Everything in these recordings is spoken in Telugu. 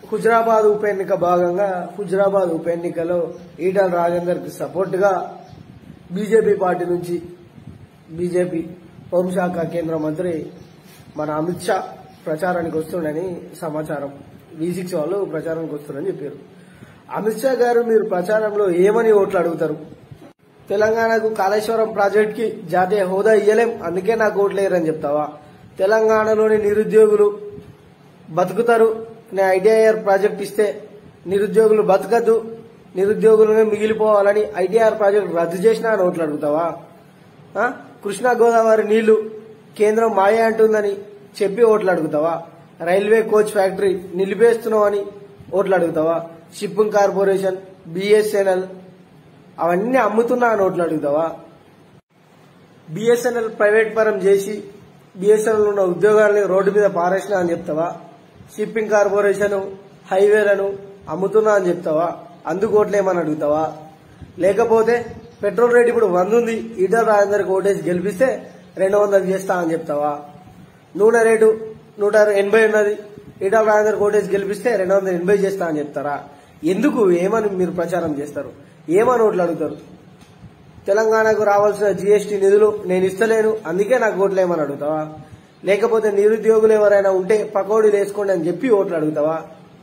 హుజరాబాద్ ఉప ఎన్నిక భాగంగా హుజరాబాద్ ఉప ఎన్నికలో ఈటల రాజేందర్ కి సపోర్ట్ గా బీజేపీ పార్టీ నుంచి బీజేపీ హోంశాఖ కేంద్ర మంత్రి మన అమిత్ షా ప్రచారానికి వస్తుండని సమాచారం వి సిక్స్ వాళ్ళు ప్రచారానికి వస్తుండని చెప్పారు అమిత్ షా గారు మీరు ప్రచారంలో ఏమని ఓట్లు అడుగుతారు తెలంగాణకు కాళేశ్వరం ప్రాజెక్ట్ కి జాతీయ హోదా ఇయ్యలేం అందుకే నాకు ఓట్లేరని చెప్తావా తెలంగాణలోని నిరుద్యోగులు బతుకుతారు నేను ఐటీఐఆర్ ప్రాజెక్ట్ ఇస్తే నిరుద్యోగులు బతకద్దు నిరుద్యోగులనే మిగిలిపోవాలని ఐటీఆర్ ప్రాజెక్ట్ రద్దు చేసినా అని ఓట్లు అడుగుతావా ఆ? కృష్ణా గోదావరి నీళ్లు కేంద్రం మాయ అంటుందని చెప్పి ఓట్లు అడుగుతావా రైల్వే కోచ్ ఫ్యాక్టరీ నిలిపేస్తున్నావని ఓట్లు అడుగుతావా షిప్పింగ్ కార్పొరేషన్ బిఎస్ఎన్ఎల్ అవన్నీ అమ్ముతున్నా అని ఓట్లు అడుగుతావా బిఎస్ఎన్ఎల్ ప్రైవేట్ పరం చేసి బిఎస్ఎన్ఎల్ ఉన్న ఉద్యోగాలని రోడ్డు మీద పారేసినా అని చెప్తావా షిప్పింగ్ కార్పొరేషన్ హైవేలను అమ్ముతున్నా అని చెప్తావా అందుకు ఓట్లేమని అడుగుతావా లేకపోతే పెట్రోల్ రేట్ ఇప్పుడు వంద ఉంది ఈటల రాజేందర్కి ఓటేసి గెలిపిస్తే రెండు వందలు చేస్తా అని చెప్తావా నూనె రేటు నూట ఎనభై ఉన్నది ఈటల రాజేందర్కి ఓటేసి గెలిపిస్తే రెండు వందల ఎనభై చేస్తా అని చెప్తారా ఎందుకు ఏమని మీరు ప్రచారం చేస్తారు ఏమని ఓట్లు అడుగుతారు తెలంగాణకు రావాల్సిన జీఎస్టీ నిధులు నేను ఇస్తలేను అందుకే నాకు ఓట్లు ఏమని అడుగుతావా లేకపోతే నిరుద్యోగులు ఎవరైనా ఉంటే పకోడీలు వేసుకోండి అని చెప్పి ఓట్లు అడుగుతావా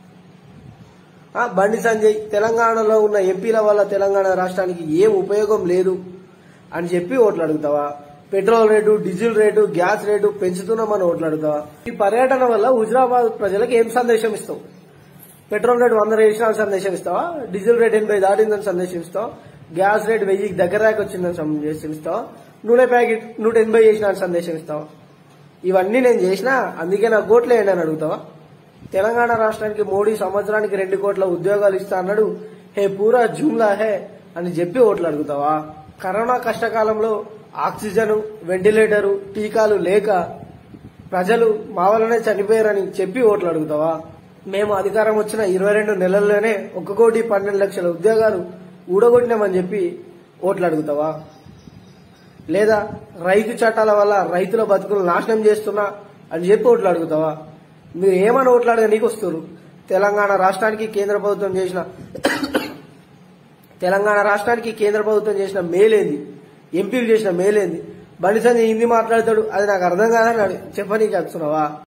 ఆ, బండి సంజయ్ తెలంగాణలో ఉన్న ఎంపీల వల్ల తెలంగాణ రాష్ట్రానికి ఏం ఉపయోగం లేదు అని చెప్పి ఓట్లు అడుగుతావా petrol rate diesel rate gas rate పెంచుతున్నామని ఓట్లు అడుగుతావా ఈ పర్యటన వల్ల హుజరాబాద్ ప్రజలకు ఏం సందేశం ఇస్తావు పెట్రోల్ రేటు వంద వేసిన సందేశం ఇస్తావా డీజిల్ రేట్ ఎనభై దాటిందని సందేశం ఇస్తావా గ్యాస్ రేట్ వెయ్యికి దగ్గరకు వచ్చిందని సందేశం ఇస్తావా నూనె ప్యాకెట్ నూట ఎనభై చేసిన సందేశం ఇస్తావా ఇవన్నీ నేను చేసినా అందుకే నా కోట్లు ఏంటి అని అడుగుతావా తెలంగాణ రాష్ట్రానికి మోడీ సంవత్సరానికి రెండు కోట్ల ఉద్యోగాలు ఇస్తా అన్నాడు హే పూరా జూమ్లా హే అని చెప్పి ఓట్లు అడుగుతావా కరోనా కష్టకాలంలో ఆక్సిజన్ వెంటిలేటరు టీకాలు లేక ప్రజలు మా వల్లనే చనిపోయారని చెప్పి ఓట్లు అడుగుతావా మేము అధికారం వచ్చిన ఇరవై రెండు నెలల్లోనే ఒక కోటి పన్నెండు లక్షల ఉద్యోగాలు ఊడగొట్టినామని చెప్పి ఓట్లు అడుగుతావా లేదా రైతు చట్టాల వల్ల రైతుల బతుకులు నాశనం చేస్తున్నా అని చెప్పి ఓట్లు అడుగుతావా మీరు ఏమని ఓట్లు అడగ నీకు వస్తారు తెలంగాణ రాష్ట్రానికి కేంద్ర ప్రభుత్వం చేసిన తెలంగాణ రాష్ట్రానికి కేంద్ర ప్రభుత్వం చేసిన మేలేంది ఎంపీలు చేసిన మేలేంది బండి సంజయ్ హిందీ మాట్లాడతాడు అది నాకు అర్థం కాదని అడి- చెప్పనీకి వస్తున్నావా